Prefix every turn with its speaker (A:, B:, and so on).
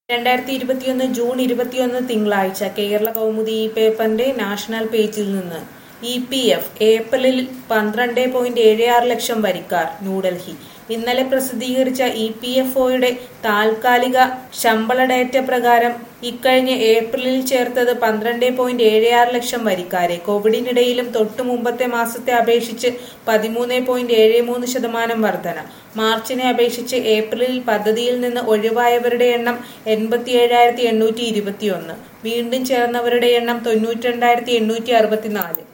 A: രണ്ടായിരത്തി ഇരുപത്തിയൊന്ന് ജൂൺ ഇരുപത്തിയൊന്ന് തിങ്കളാഴ്ച കേരള കൗമുദി ഈ പേപ്പറിന്റെ നാഷണൽ പേജിൽ നിന്ന് ഇ പി എഫ് ഏപ്രിലിൽ പന്ത്രണ്ട് പോയിന്റ് ഏഴ് ആറ് ലക്ഷം വരിക്കാർ ന്യൂഡൽഹി ഇന്നലെ പ്രസിദ്ധീകരിച്ച ഇ പി എഫ് ഒയുടെ താൽക്കാലിക ശമ്പള ഡേറ്റ പ്രകാരം ഇക്കഴിഞ്ഞ ഏപ്രിലിൽ ചേർത്തത് പന്ത്രണ്ട് പോയിന്റ് ഏഴ് ആറ് ലക്ഷം വരിക്കാരെ കോവിഡിനിടയിലും തൊട്ടു മുമ്പത്തെ മാസത്തെ അപേക്ഷിച്ച് പതിമൂന്ന് പോയിന്റ് ഏഴ് മൂന്ന് ശതമാനം വർധന മാർച്ചിനെ അപേക്ഷിച്ച് ഏപ്രിലിൽ പദ്ധതിയിൽ നിന്ന് ഒഴിവായവരുടെ എണ്ണം എൺപത്തി ഏഴായിരത്തി എണ്ണൂറ്റി ഇരുപത്തിയൊന്ന് വീണ്ടും ചേർന്നവരുടെ എണ്ണം തൊണ്ണൂറ്റി രണ്ടായിരത്തി എണ്ണൂറ്റി അറുപത്തിനാല്